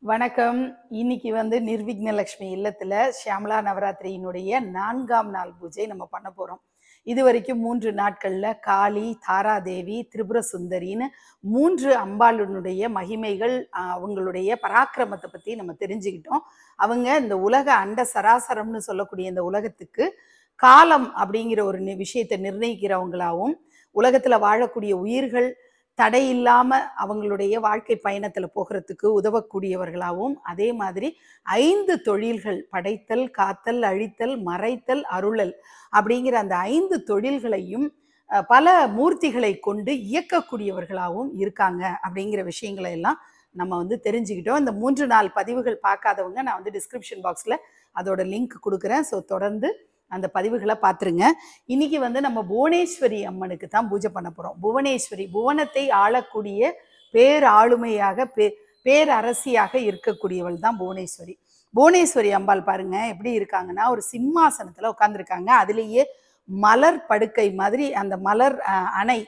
வணக்கம் இன்னைக்கு வந்து நிர்விக்னலக்ஷ்மி இல்லத்துல ஷியாமலா நவராத்திரியினுடைய நான்காம் நாள் பூஜை நம்ம பண்ண போறோம் இது வரைக்கும் மூன்று நாட்கள்ல காளி தாராதேவி திரிபுர சுந்தரின்னு மூன்று அம்பாளுடைய மகிமைகள் ஆஹ், அவங்களுடைய பராக்கிரமத்தை பத்தி நம்ம தெரிஞ்சுக்கிட்டோம் அவங்க இந்த உலக அண்ட சராசரம்னு சொல்லக்கூடிய இந்த உலகத்துக்கு காலம் அப்படிங்கிற ஒரு நி- விஷயத்தை நிர்ணயிக்கிறவங்களாவும் உலகத்துல வாழக்கூடிய உயிர்கள் தடை இல்லாம அவங்களுடைய வாழ்க்கை பயணத்துல போகிறதுக்கு உதவக்கூடியவர்களாகவும் அதே மாதிரி ஐந்து தொழில்கள் படைத்தல் காத்தல் அழித்தல் மறைத்தல் அருளல் அப்படிங்கிற அந்த ஐந்து தொழில்களையும் அஹ், பல மூர்த்திகளை கொண்டு இயக்கக்கூடியவர்களாகவும் இருக்காங்க அப்படிங்கிற விஷயங்களை எல்லாம் நம்ம வந்து தெரிஞ்சுக்கிட்டோம் இந்த மூன்று நாள் பதிவுகள் பார்க்காதவங்க நான் வந்து டிஸ்கிரிப்ஷன் பாக்ஸ்ல அதோட லிங்க் கொடுக்குறேன் ஸோ தொடர்ந்து அந்த பதிவுகளை பார்த்துருங்க இன்னைக்கு வந்து நம்ம புவனேஸ்வரி அம்மனுக்கு தான் பூஜை பண்ண போறோம் புவனேஸ்வரி புவனத்தை ஆளக்கூடிய பேர் ஆளுமையாக பே பேரரசியாக இருக்கக்கூடியவள் தான் புவனேஸ்வரி புவனேஸ்வரி அம்பாள் பாருங்க எப்படி இருக்காங்கன்னா ஒரு சிம்மாசனத்துல உட்காந்துருக்காங்க அதுலேயே மலர் படுக்கை மாதிரி அந்த மலர் அஹ், அணை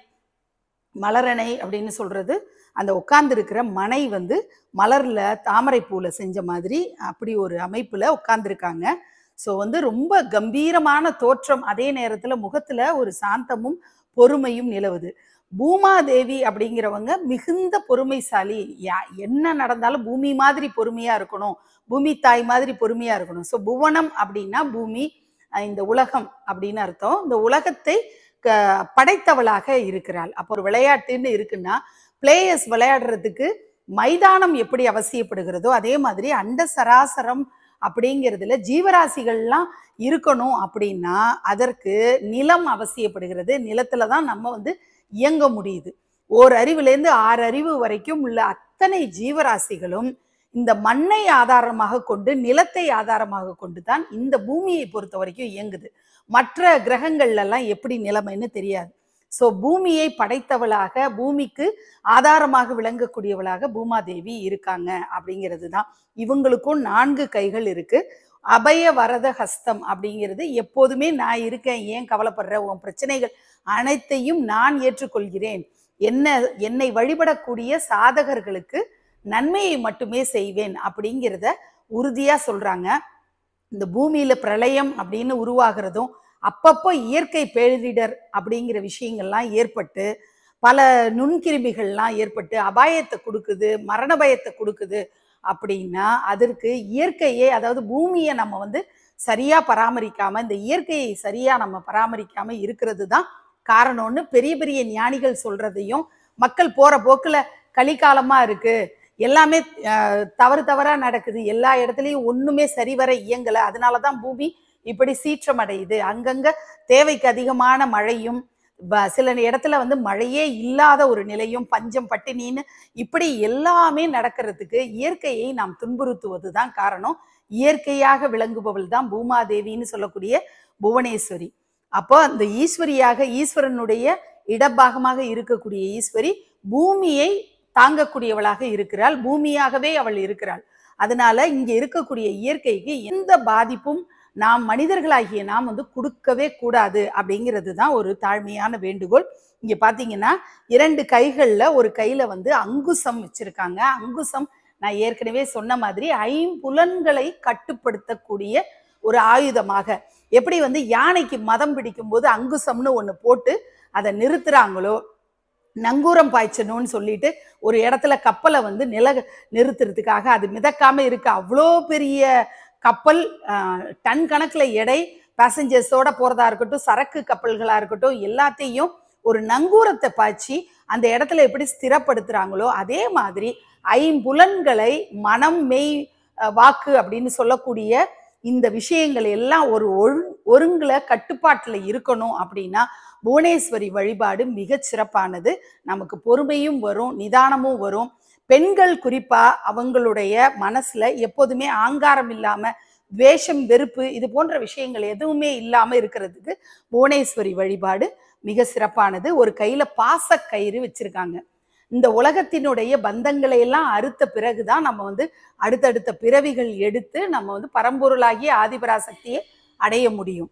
மலரணை அப்படின்னு சொல்றது அந்த உட்கார்ந்துருக்கிற மனை வந்து மலர்ல தாமரை பூல செஞ்ச மாதிரி அப்படி ஒரு அமைப்புல உட்கார்ந்துருக்காங்க ஸோ வந்து ரொம்ப கம்பீரமான தோற்றம் அதே நேரத்துல முகத்துல ஒரு சாந்தமும் பொறுமையும் நிலவுது பூமாதேவி அப்படிங்கிறவங்க மிகுந்த பொறுமைசாலி யா- என்ன நடந்தாலும் பூமி மாதிரி பொறுமையா இருக்கணும் பூமி தாய் மாதிரி பொறுமையா இருக்கணும் ஸோ புவனம் அப்படின்னா பூமி அஹ் இந்த உலகம் அப்படின்னு அர்த்தம் இந்த உலகத்தை க- படைத்தவளாக இருக்கிறாள் அப்போ ஒரு விளையாட்டுன்னு இருக்குன்னா பிளேயர்ஸ் விளையாடுறதுக்கு மைதானம் எப்படி அவசியப்படுகிறதோ அதே மாதிரி அண்ட சராசரம் அப்படிங்கிறதுல ஜீவராசிகள்லாம் இருக்கணும் அப்படின்னா அதற்கு நிலம் அவசியப்படுகிறது நிலத்துல தான் நம்ம வந்து இயங்க முடியுது ஓர் அறிவுலேருந்து ஆறு அறிவு வரைக்கும் உள்ள அத்தனை ஜீவராசிகளும் இந்த மண்ணை ஆதாரமாக கொண்டு நிலத்தை ஆதாரமாக கொண்டு தான் இந்த பூமியை பொறுத்த வரைக்கும் இயங்குது மற்ற கிரகங்கள்ல எல்லாம் எப்படி நிலைமைன்னு தெரியாது ஸோ பூமியை படைத்தவளாக பூமிக்கு ஆதாரமாக விளங்கக்கூடியவளாக பூமாதேவி இருக்காங்க அப்படிங்கிறது தான் இவங்களுக்கும் நான்கு கைகள் இருக்கு அபய வரத ஹஸ்தம் அப்படிங்கிறது எப்போதுமே நான் இருக்கேன் ஏன் கவலைப்படுற உன் பிரச்சனைகள் அனைத்தையும் நான் ஏற்றுக்கொள்கிறேன் என்ன என்னை வழிபடக்கூடிய சாதகர்களுக்கு நன்மையை மட்டுமே செய்வேன் அப்படிங்கிறத உறுதியா சொல்றாங்க இந்த பூமியில பிரளயம் அப்படின்னு உருவாகிறதும் அப்பப்போ இயற்கை பேரிடர் அப்படிங்கிற விஷயங்கள்லாம் ஏற்பட்டு பல நுண்கிருமிகள்லாம் ஏற்பட்டு அபாயத்தை கொடுக்குது மரண பயத்தை கொடுக்குது அப்படின்னா அதற்கு இயற்கையே அதாவது பூமியை நம்ம வந்து சரியா பராமரிக்காம இந்த இயற்கையை சரியா நம்ம பராமரிக்காம இருக்கிறது தான் காரணம்னு பெரிய பெரிய ஞானிகள் சொல்றதையும் மக்கள் போற போக்குல கலிகாலமா இருக்கு எல்லாமே அஹ், தவறு தவறா நடக்குது எல்லா இடத்துலயும் ஒண்ணுமே சரிவர இயங்கல அதனாலதான் பூமி இப்படி சீற்றம் அடையுது அங்கங்க தேவைக்கு அதிகமான மழையும் ப- சில இடத்துல வந்து மழையே இல்லாத ஒரு நிலையும் பஞ்சம் பட்டினின்னு இப்படி எல்லாமே நடக்கிறதுக்கு இயற்கையை நாம் துன்புறுத்துவது தான் காரணம் இயற்கையாக விளங்குபவள் தான் பூமாதேவின்னு சொல்லக்கூடிய புவனேஸ்வரி அப்போ அந்த ஈஸ்வரியாக ஈஸ்வரனுடைய இடப்பாகமாக இருக்கக்கூடிய ஈஸ்வரி பூமியை தாங்கக்கூடியவளாக இருக்கிறாள் பூமியாகவே அவள் இருக்கிறாள் அதனால இங்க இருக்கக்கூடிய இயற்கைக்கு எந்த பாதிப்பும் நாம் மனிதர்களாகிய நாம் வந்து கொடுக்கவே கூடாது அப்படிங்கிறது தான் ஒரு தாழ்மையான வேண்டுகோள் இங்க பாத்தீங்கன்னா இரண்டு கைகள்ல ஒரு கையில வந்து அங்குசம் வச்சிருக்காங்க அங்குசம் நான் ஏற்கனவே சொன்ன மாதிரி ஐம்புலன்களை கட்டுப்படுத்தக்கூடிய ஒரு ஆயுதமாக எப்படி வந்து யானைக்கு மதம் பிடிக்கும் போது அங்குசம்னு ஒண்ணு போட்டு அதை நிறுத்துறாங்களோ நங்கூரம் பாய்ச்சணும்னு சொல்லிட்டு ஒரு இடத்துல கப்பலை வந்து நில நிறுத்துறதுக்காக அது மிதக்காம இருக்க அவ்வளோ பெரிய கப்பல் ஆஹ், டன் கணக்குல எடை பேசஞ்சர்ஸோட போறதா இருக்கட்டும் சரக்கு கப்பல்களா இருக்கட்டும் எல்லாத்தையும் ஒரு நங்கூரத்தை பாய்ச்சி அந்த இடத்துல எப்படி ஸ்திரப்படுத்துறாங்களோ அதே மாதிரி ஐம்புலன்களை மனம் மெய் அஹ், வாக்கு அப்படின்னு சொல்லக்கூடிய இந்த விஷயங்கள் எல்லாம் ஒரு ஒழு ஒருங்குல கட்டுப்பாட்டுல இருக்கணும் அப்படின்னா புவனேஸ்வரி வழிபாடு மிகச் சிறப்பானது நமக்கு பொறுமையும் வரும் நிதானமும் வரும் பெண்கள் குறிப்பா அவங்களுடைய மனசுல எப்போதுமே ஆங்காரம் இல்லாம துவேஷம் வெறுப்பு இது போன்ற விஷயங்கள் எதுவுமே இல்லாம இருக்கிறதுக்கு புவனேஸ்வரி வழிபாடு மிக சிறப்பானது ஒரு கையில பாசக்கயிறு வச்சிருக்காங்க இந்த உலகத்தினுடைய பந்தங்களை எல்லாம் அறுத்த பிறகுதான் நம்ம வந்து அடுத்தடுத்த பிறவிகள் எடுத்து நம்ம வந்து பரம்பொருளாகிய ஆதிபராசக்தியை அடைய முடியும்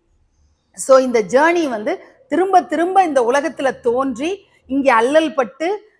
ஸோ இந்த ஜேர்னி வந்து திரும்ப திரும்ப இந்த உலகத்துல தோன்றி இங்கே அல்லல் பட்டு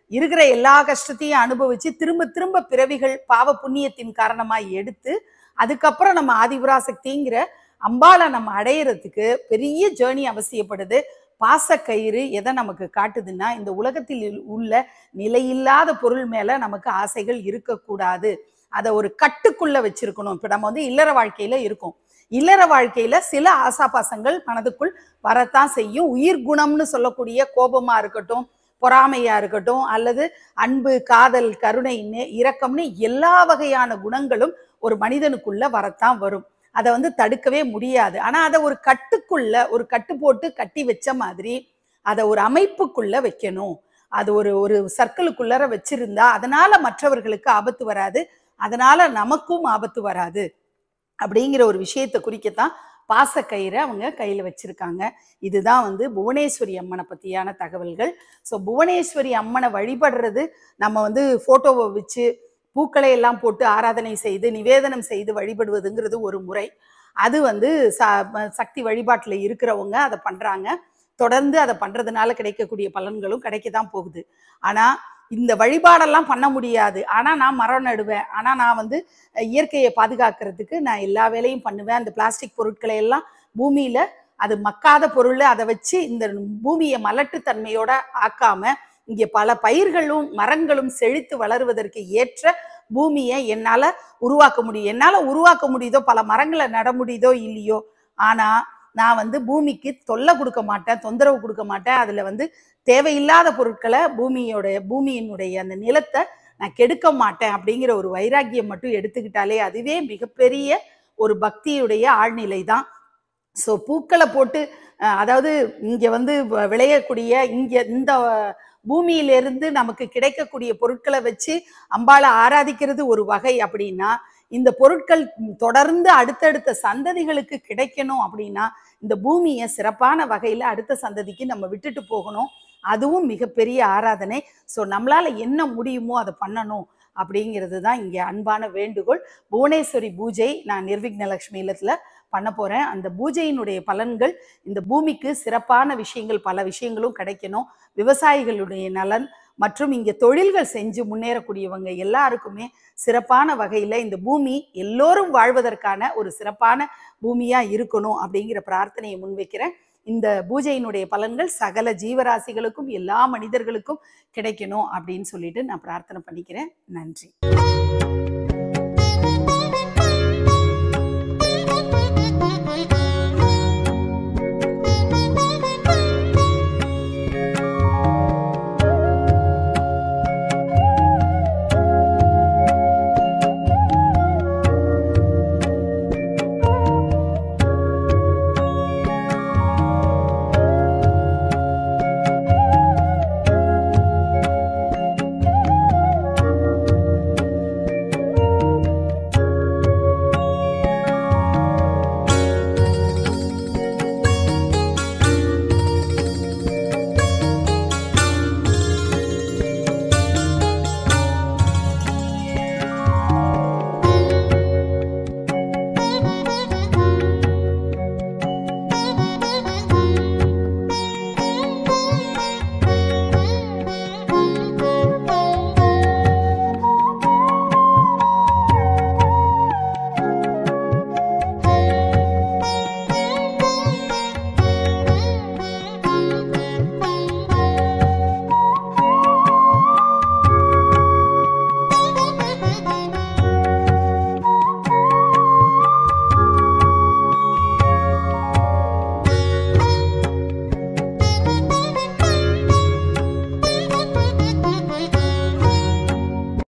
இருக்கிற எல்லா கஷ்டத்தையும் அனுபவிச்சு திரும்ப திரும்ப பிறவிகள் பாவ புண்ணியத்தின் காரணமா எடுத்து அதுக்கப்புறம் நம்ம ஆதிபராசக்திங்கிற அம்பாளை நம்ம அடையிறதுக்கு பெரிய ஜேர்னி அவசியப்படுது பாசக்கயிறு எதை நமக்கு காட்டுதுன்னா இந்த உலகத்தில் உள்ள நிலையில்லாத பொருள் மேல நமக்கு ஆசைகள் இருக்கக்கூடாது அதை ஒரு கட்டுக்குள்ள வச்சிருக்கணும் இப்ப நம்ம வந்து இல்லற வாழ்க்கையில இருக்கோம் இல்லற வாழ்க்கையில சில ஆசாபாசங்கள் மனதுக்குள் வரத்தான் செய்யும் உயிர் குணம்னு சொல்லக்கூடிய கோபமா இருக்கட்டும் பொறாமையா இருக்கட்டும் அல்லது அன்பு காதல் கருணை நெ- இரக்கம்னு எல்லா வகையான குணங்களும் ஒரு மனிதனுக்குள்ள வரத்தான் வரும் அதை வந்து தடுக்கவே முடியாது ஆனா அதை ஒரு கட்டுக்குள்ள ஒரு கட்டு போட்டு கட்டி வச்ச மாதிரி அதை ஒரு அமைப்புக்குள்ள வைக்கணும் அது ஒரு ஒரு சர்க்கிளுக்குள்ளர வச்சிருந்தா அதனால மற்றவர்களுக்கு ஆபத்து வராது அதனால நமக்கும் ஆபத்து வராது அப்படிங்கிற ஒரு விஷயத்தை குறிக்கத்தான் பாசக்கயிறை அவங்க கையில் வச்சிருக்காங்க இதுதான் வந்து புவனேஸ்வரி அம்மனை பற்றியான தகவல்கள் ஸோ புவனேஸ்வரி அம்மனை வழிபடுறது நம்ம வந்து ஃபோட்டோவை வச்சு பூக்களை எல்லாம் போட்டு ஆராதனை செய்து நிவேதனம் செய்து வழிபடுவதுங்கிறது ஒரு முறை அது வந்து ச சக்தி வழிபாட்டில் இருக்கிறவங்க அதை பண்ணுறாங்க தொடர்ந்து அதை பண்ணுறதுனால கிடைக்கக்கூடிய பலன்களும் கிடைக்க தான் போகுது ஆனால் இந்த வழிபாடெல்லாம் பண்ண முடியாது ஆனால் நான் மரம் நடுவேன் ஆனால் நான் வந்து அஹ், இயற்கையை பாதுகாக்கிறதுக்கு நான் எல்லா வேலையும் பண்ணுவேன் அந்த பிளாஸ்டிக் பொருட்களை எல்லாம் பூமியில் அது மக்காத பொருள் அதை வச்சு இந்த பூமியை மலட்டுத்தன்மையோட ஆக்காம இங்கே பல பயிர்களும் மரங்களும் செழித்து வளருவதற்கு ஏற்ற பூமியை என்னால் உருவாக்க முடியும் என்னால் உருவாக்க முடியுதோ பல மரங்களை நட முடியுதோ இல்லையோ ஆனால் நான் வந்து பூமிக்கு தொல்லை கொடுக்க மாட்டேன் தொந்தரவு கொடுக்க மாட்டேன் அதில் வந்து தேவையில்லாத பொருட்களை பூமியோட பூமியினுடைய அந்த நிலத்தை நான் கெடுக்க மாட்டேன் அப்படிங்கிற ஒரு வைராக்கியம் மட்டும் எடுத்துக்கிட்டாலே அதுவே மிகப்பெரிய ஒரு பக்தியுடைய ஆழ்நிலை தான் ஸோ பூக்களை போட்டு அஹ், அதாவது இங்கே வந்து வ- விளையக்கூடிய இங்கே இந்த பூமியிலிருந்து நமக்கு கிடைக்கக்கூடிய பொருட்களை வச்சு அம்பாளை ஆராதிக்கிறது ஒரு வகை அப்படின்னா இந்த பொருட்கள் தொடர்ந்து அடுத்தடுத்த சந்ததிகளுக்கு கிடைக்கணும் அப்படின்னா இந்த பூமியை சிறப்பான வகையில் அடுத்த சந்ததிக்கு நம்ம விட்டுட்டு போகணும் அதுவும் மிகப்பெரிய ஆராதனை ஸோ நம்மளால என்ன முடியுமோ அதை பண்ணணும் அப்படிங்கிறது தான் இங்கே அன்பான வேண்டுகோள் புவனேஸ்வரி பூஜை நான் நிர்விக்னலட்சுமி இல்லத்தில் பண்ண போகிறேன் அந்த பூஜையினுடைய பலன்கள் இந்த பூமிக்கு சிறப்பான விஷயங்கள் பல விஷயங்களும் கிடைக்கணும் விவசாயிகளுடைய நலன் மற்றும் இங்கே தொழில்கள் செஞ்சு முன்னேறக்கூடியவங்க எல்லாருக்குமே சிறப்பான வகையில் இந்த பூமி எல்லோரும் வாழ்வதற்கான ஒரு சிறப்பான பூமியாக இருக்கணும் அப்படிங்கிற பிரார்த்தனையை முன்வைக்கிறேன் இந்த பூஜையினுடைய பலன்கள் சகல ஜீவராசிகளுக்கும் எல்லா மனிதர்களுக்கும் கிடைக்கணும் அப்படின்னு சொல்லிட்டு நான் பிரார்த்தனை பண்ணிக்கிறேன் நன்றி